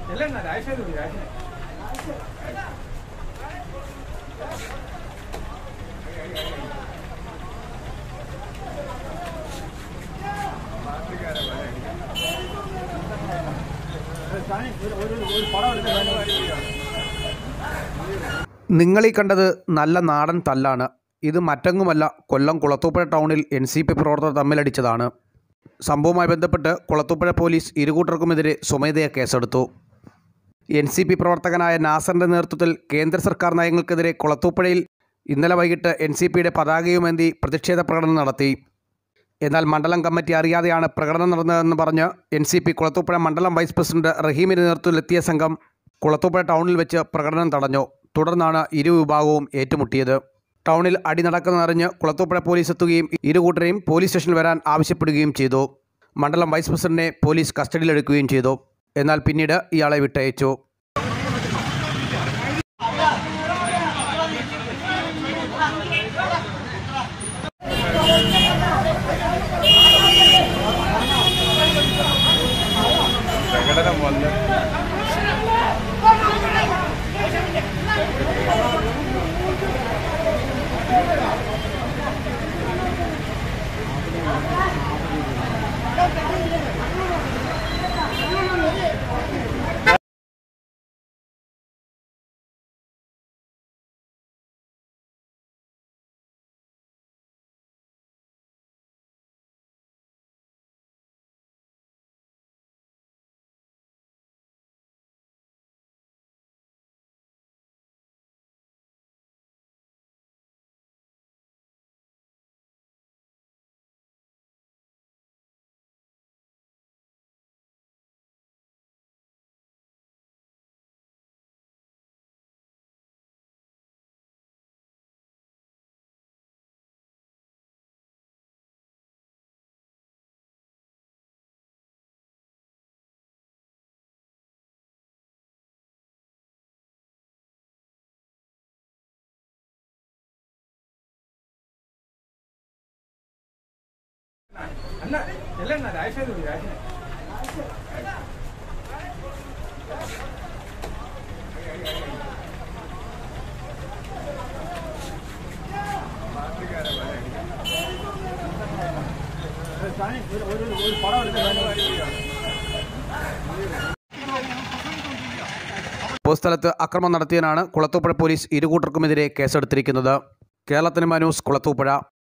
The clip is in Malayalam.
ചെല്ലണ്ണ രാജേഷ് രാജേഷ് നിങ്ങളീ കണ്ടത് നല്ല നാടൻ തല്ലാണ് ഇത് മറ്റെങ്ങുമല്ല കൊല്ലം കുളത്തൂപ്പുഴ ടൗണിൽ എൻ സി പി പ്രവർത്തകർ തമ്മിലടിച്ചതാണ് സംഭവവുമായി ബന്ധപ്പെട്ട് കുളത്തൂപ്പുഴ പോലീസ് ഇരുകൂട്ടർക്കുമെതിരെ സ്വമേധയാ കേസെടുത്തു എൻ സി പി പ്രവർത്തകനായ നാസറിൻ്റെ നേതൃത്വത്തിൽ കേന്ദ്ര സർക്കാർ നയങ്ങൾക്കെതിരെ കുളത്തൂപ്പുഴയിൽ ഇന്നലെ വൈകിട്ട് എൻ സി പിയുടെ പതാകയുമേന്തി പ്രതിഷേധ പ്രകടനം നടത്തി എന്നാൽ മണ്ഡലം കമ്മിറ്റി അറിയാതെയാണ് പ്രകടനം നടന്നതെന്ന് പറഞ്ഞ് എൻ സി പി കുളത്തൂപ്പുഴ മണ്ഡലം വൈസ് പ്രസിഡന്റ് റഹീമിൻ്റെ നേതൃത്വത്തിലെത്തിയ സംഘം കുളത്തൂപ്പുഴ ടൗണിൽ വെച്ച് പ്രകടനം തടഞ്ഞു തുടർന്നാണ് ഇരു വിഭാഗവും ഏറ്റുമുട്ടിയത് ടൗണിൽ അടി നടക്കുന്നതറിഞ്ഞ് കുളത്തൂപ്പുഴ പോലീസ് എത്തുകയും ഇരുകൂട്ടരെയും പോലീസ് സ്റ്റേഷനിൽ വരാൻ ആവശ്യപ്പെടുകയും ചെയ്തു മണ്ഡലം വൈസ് പ്രസിഡന്റിനെ പോലീസ് കസ്റ്റഡിയിലെടുക്കുകയും ചെയ്തു എന്നാൽ പിന്നീട് ഇയാളെ വിട്ടയച്ചു പ്രകടനം വന്ന് അണ്ണ ചെല്ലണ്ണ രാജേഷ് രാജേഷ് പൊതുസ്ഥലത്ത് അക്രമം നടത്തിയതിനാണ് കുളത്തൂപ്പുഴ പോലീസ് ഇരുകൂട്ടർക്കുമെതിരെ കേസെടുത്തിരിക്കുന്നത് കേരളത്തിന് മനൂസ് കുളത്തൂപ്പുഴ